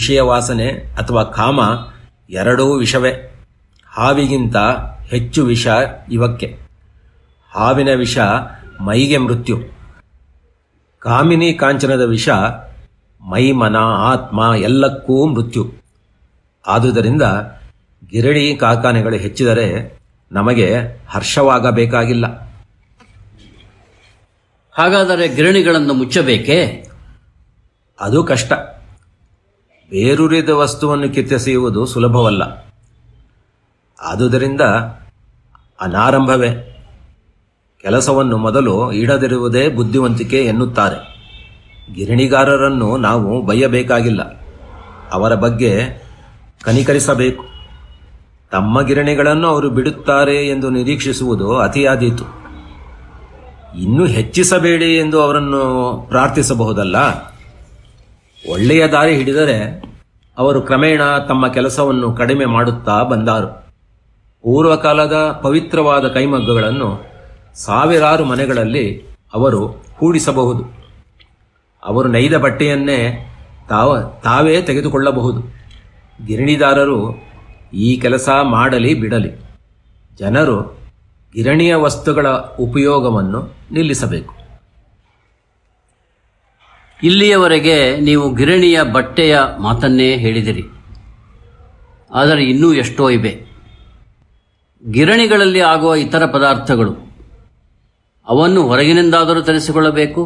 ವಿಷಯ ವಾಸನೆ ಅಥವಾ ಕಾಮ ಎರಡೂ ವಿಷವೇ ಹಾವಿಗಿಂತ ಹೆಚ್ಚು ವಿಷ ಇವಕ್ಕೆ ಹಾವಿನ ವಿಷ ಮೈಗೆ ಮೃತ್ಯು ಕಾಮಿನಿ ಕಾಂಚನದ ವಿಷ ಮೈ ಮನ ಆತ್ಮ ಎಲ್ಲಕ್ಕೂ ಮೃತ್ಯು ಆದುದರಿಂದ ಗಿರಣಿ ಕಾರ್ಖಾನೆಗಳು ಹೆಚ್ಚಿದರೆ ನಮಗೆ ಹರ್ಷವಾಗಬೇಕಾಗಿಲ್ಲ ಹಾಗಾದರೆ ಗಿರಣಿಗಳನ್ನು ಮುಚ್ಚಬೇಕೇ ಅದು ಕಷ್ಟ ಬೇರೂರಿದ ವಸ್ತುವನ್ನು ಕಿತ್ತೆಸೆಯುವುದು ಸುಲಭವಲ್ಲ ಆದುದರಿಂದ ಅನಾರಂಭವೇ ಕೆಲಸವನ್ನು ಮೊದಲು ಇಡದಿರುವುದೇ ಬುದ್ಧಿವಂತಿಕೆ ಎನ್ನುತ್ತಾರೆ ಗಿರಣಿಗಾರರನ್ನು ನಾವು ಬಯ್ಯಬೇಕಾಗಿಲ್ಲ ಅವರ ಬಗ್ಗೆ ಕನಿಕರಿಸಬೇಕು ತಮ್ಮ ಗಿರಣಿಗಳನ್ನು ಅವರು ಬಿಡುತ್ತಾರೆ ಎಂದು ನಿರೀಕ್ಷಿಸುವುದು ಅತಿಯಾದೀತು ಇನ್ನೂ ಹೆಚ್ಚಿಸಬೇಡಿ ಎಂದು ಅವರನ್ನು ಪ್ರಾರ್ಥಿಸಬಹುದಲ್ಲ ಒಳ್ಳೆಯ ದಾರಿ ಹಿಡಿದರೆ ಅವರು ಕ್ರಮೇಣ ತಮ್ಮ ಕೆಲಸವನ್ನು ಕಡಿಮೆ ಮಾಡುತ್ತಾ ಬಂದಾರು ಪೂರ್ವಕಾಲದ ಪವಿತ್ರವಾದ ಕೈಮಗ್ಗಗಳನ್ನು ಸಾವಿರಾರು ಮನೆಗಳಲ್ಲಿ ಅವರು ಹೂಡಿಸಬಹುದು ಅವರು ನೇಯ್ದ ಬಟ್ಟೆಯನ್ನೇ ತಾವ ತಾವೇ ತೆಗೆದುಕೊಳ್ಳಬಹುದು ಗಿರಣಿದಾರರು ಈ ಕೆಲಸ ಮಾಡಲಿ ಬಿಡಲಿ ಜನರು ಗಿರಣಿಯ ವಸ್ತುಗಳ ಉಪಯೋಗವನ್ನು ನಿಲ್ಲಿಸಬೇಕು ಇಲ್ಲಿಯವರೆಗೆ ನೀವು ಗಿರಣಿಯ ಬಟ್ಟೆಯ ಮಾತನ್ನೇ ಹೇಳಿದಿರಿ ಆದರೆ ಇನ್ನೂ ಎಷ್ಟೋ ಇವೆ ಗಿರಣಿಗಳಲ್ಲಿ ಆಗುವ ಇತರ ಪದಾರ್ಥಗಳು ಅವನ್ನು ಹೊರಗಿನಿಂದಾದರೂ ತರಿಸಿಕೊಳ್ಳಬೇಕು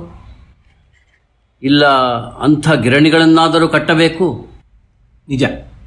ಇಲ್ಲ ಅಂಥ ಗಿರಣಿಗಳನ್ನಾದರೂ ಕಟ್ಟಬೇಕು ನಿಜ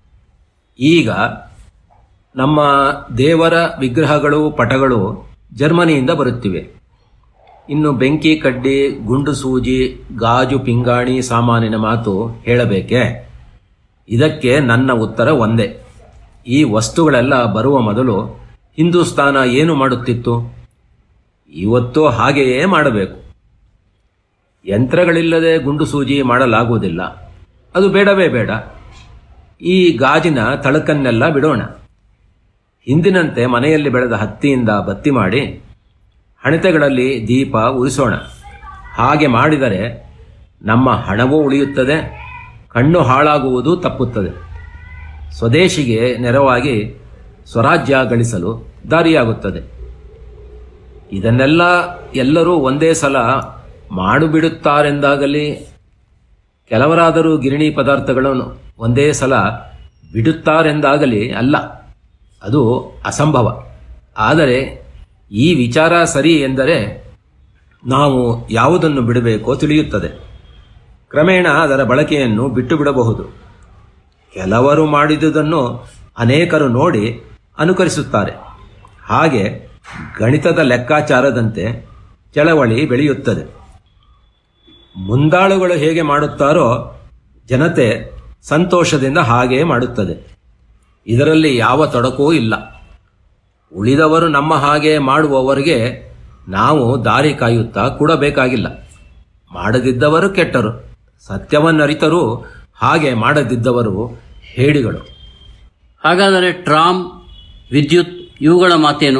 ಈಗ ನಮ್ಮ ದೇವರ ವಿಗ್ರಹಗಳು ಪಟಗಳು ಜರ್ಮನಿಯಿಂದ ಬರುತ್ತಿವೆ ಇನ್ನು ಬೆಂಕಿ ಕಡ್ಡಿ ಗುಂಡು ಸೂಜಿ ಗಾಜು ಪಿಂಗಾಣಿ ಸಾಮಾನಿನ ಮಾತು ಹೇಳಬೇಕೆ ಇದಕ್ಕೆ ನನ್ನ ಉತ್ತರ ಒಂದೇ ಈ ವಸ್ತುಗಳೆಲ್ಲ ಬರುವ ಮೊದಲು ಹಿಂದೂಸ್ತಾನ ಏನು ಮಾಡುತ್ತಿತ್ತು ಇವತ್ತು ಹಾಗೆಯೇ ಮಾಡಬೇಕು ಯಂತ್ರಗಳಿಲ್ಲದೆ ಗುಂಡು ಸೂಜಿ ಮಾಡಲಾಗುವುದಿಲ್ಲ ಅದು ಬೇಡವೇ ಬೇಡ ಈ ಗಾಜಿನ ತಳಕನ್ನೆಲ್ಲ ಬಿಡೋಣ ಹಿಂದಿನಂತೆ ಮನೆಯಲ್ಲಿ ಬೆಳೆದ ಹತ್ತಿಯಿಂದ ಬತ್ತಿ ಮಾಡಿ ಹಣತೆಗಳಲ್ಲಿ ದೀಪ ಉರಿಸೋಣ ಹಾಗೆ ಮಾಡಿದರೆ ನಮ್ಮ ಹಣವೂ ಉಳಿಯುತ್ತದೆ ಕಣ್ಣು ಹಾಳಾಗುವುದು ತಪ್ಪುತ್ತದೆ ಸ್ವದೇಶಿಗೆ ನೆರವಾಗಿ ಸ್ವರಾಜ್ಯ ಗಳಿಸಲು ದಾರಿಯಾಗುತ್ತದೆ ಇದನ್ನೆಲ್ಲ ಎಲ್ಲರೂ ಒಂದೇ ಸಲ ಮಾಡಿಬಿಡುತ್ತಾರೆಂದಾಗಲಿ ಕೆಲವರಾದರೂ ಗಿರಣಿ ಪದಾರ್ಥಗಳನ್ನು ಒಂದೇ ಸಲ ಬಿಡುತ್ತಾರೆಂದಾಗಲಿ ಅಲ್ಲ ಅದು ಅಸಂಭವ ಆದರೆ ಈ ವಿಚಾರ ಸರಿ ಎಂದರೆ ನಾವು ಯಾವುದನ್ನು ಬಿಡಬೇಕೋ ತಿಳಿಯುತ್ತದೆ ಕ್ರಮೇಣ ಅದರ ಬಳಕೆಯನ್ನು ಬಿಟ್ಟು ಬಿಡಬಹುದು ಕೆಲವರು ಮಾಡಿದುದನ್ನು ಅನೇಕರು ನೋಡಿ ಅನುಕರಿಸುತ್ತಾರೆ ಹಾಗೆ ಗಣಿತದ ಲೆಕ್ಕಾಚಾರದಂತೆ ಚಳವಳಿ ಬೆಳೆಯುತ್ತದೆ ಮುಂದಾಳುಗಳು ಹೇಗೆ ಮಾಡುತ್ತಾರೋ ಜನತೆ ಸಂತೋಷದಿಂದ ಹಾಗೇ ಮಾಡುತ್ತದೆ ಇದರಲ್ಲಿ ಯಾವ ತೊಡಕೂ ಇಲ್ಲ ಉಳಿದವರು ನಮ್ಮ ಹಾಗೆ ಮಾಡುವವರಿಗೆ ನಾವು ದಾರಿ ಕಾಯುತ್ತಾ ಕೊಡಬೇಕಾಗಿಲ್ಲ ಮಾಡದಿದ್ದವರು ಕೆಟ್ಟರು ಸತ್ಯವನ್ನರಿತರೂ ಹಾಗೆ ಮಾಡದಿದ್ದವರು ಹೇಡಿಗಳು ಹಾಗಾದರೆ ಟ್ರಾಮ್ ವಿದ್ಯುತ್ ಇವುಗಳ ಮಾತೇನು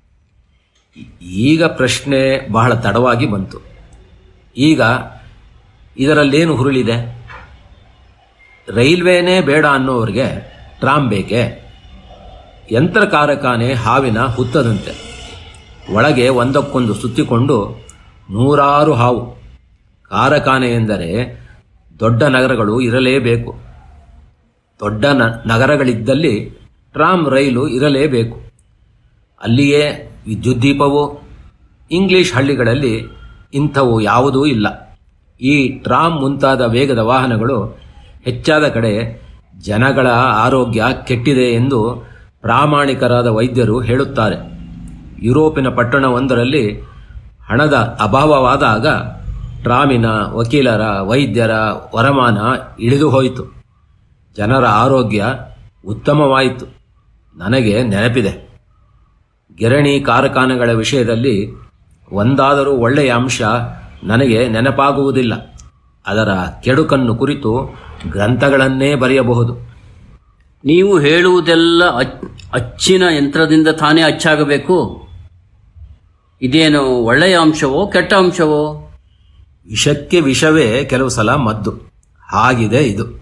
ಈಗ ಪ್ರಶ್ನೆ ಬಹಳ ತಡವಾಗಿ ಬಂತು ಈಗ ಇದರಲ್ಲೇನು ಹುರುಳಿದೆ ರೈಲ್ವೇನೇ ಬೇಡ ಅನ್ನೋರಿಗೆ ಟ್ರಾಮ್ ಬೇಕೆ ಯಂತ್ರ ಕಾರ್ಖಾನೆ ಹಾವಿನ ಹುತ್ತದಂತೆ ಒಳಗೆ ಒಂದಕ್ಕೊಂದು ಸುತ್ತಿಕೊಂಡು ನೂರಾರು ಹಾವು ಕಾರ್ಖಾನೆ ಎಂದರೆ ದೊಡ್ಡ ನಗರಗಳು ಇರಲೇಬೇಕು ದೊಡ್ಡ ನ- ನಗರಗಳಿದ್ದಲ್ಲಿ ಟ್ರಾಮ್ ರೈಲು ಇರಲೇಬೇಕು ಅಲ್ಲಿಯೇ ವಿದ್ಯುತ್ ದೀಪವು ಇಂಗ್ಲಿಷ್ ಹಳ್ಳಿಗಳಲ್ಲಿ ಇಂಥವು ಯಾವುದೂ ಇಲ್ಲ ಈ ಟ್ರಾಮ್ ಮುಂತಾದ ವೇಗದ ವಾಹನಗಳು ಹೆಚ್ಚಾದ ಕಡೆ ಜನಗಳ ಆರೋಗ್ಯ ಕೆಟ್ಟಿದೆ ಎಂದು ಪ್ರಾಮಾಣಿಕರಾದ ವೈದ್ಯರು ಹೇಳುತ್ತಾರೆ ಯುರೋಪಿನ ಪಟ್ಟಣವೊಂದರಲ್ಲಿ ಹಣದ ಅಭಾವವಾದಾಗ ಟ್ರಾಮಿನ ವಕೀಲರ ವೈದ್ಯರ ವರಮಾನ ಇಳಿದು ಹೋಯಿತು ಜನರ ಆರೋಗ್ಯ ಉತ್ತಮವಾಯಿತು ನನಗೆ ನೆನಪಿದೆ ಗಿರಣಿ ಕಾರ್ಖಾನೆಗಳ ವಿಷಯದಲ್ಲಿ ಒಂದಾದರೂ ಒಳ್ಳೆಯ ಅಂಶ ನನಗೆ ನೆನಪಾಗುವುದಿಲ್ಲ ಅದರ ಕೆಡುಕನ್ನು ಕುರಿತು ಗ್ರಂಥಗಳನ್ನೇ ಬರೆಯಬಹುದು ನೀವು ಹೇಳುವುದೆಲ್ಲ ಅಚ್- ಅಚ್ಚಿನ ಯಂತ್ರದಿಂದ ತಾನೇ ಅಚ್ಚಾಗಬೇಕು ಇದೇನು ಒಳ್ಳೆಯ ಅಂಶವೋ ಕೆಟ್ಟ ಅಂಶವೋ ವಿಷಕ್ಕೆ ವಿಷವೇ ಕೆಲವು ಸಲ ಮದ್ದು ಹಾಗಿದೆ ಇದು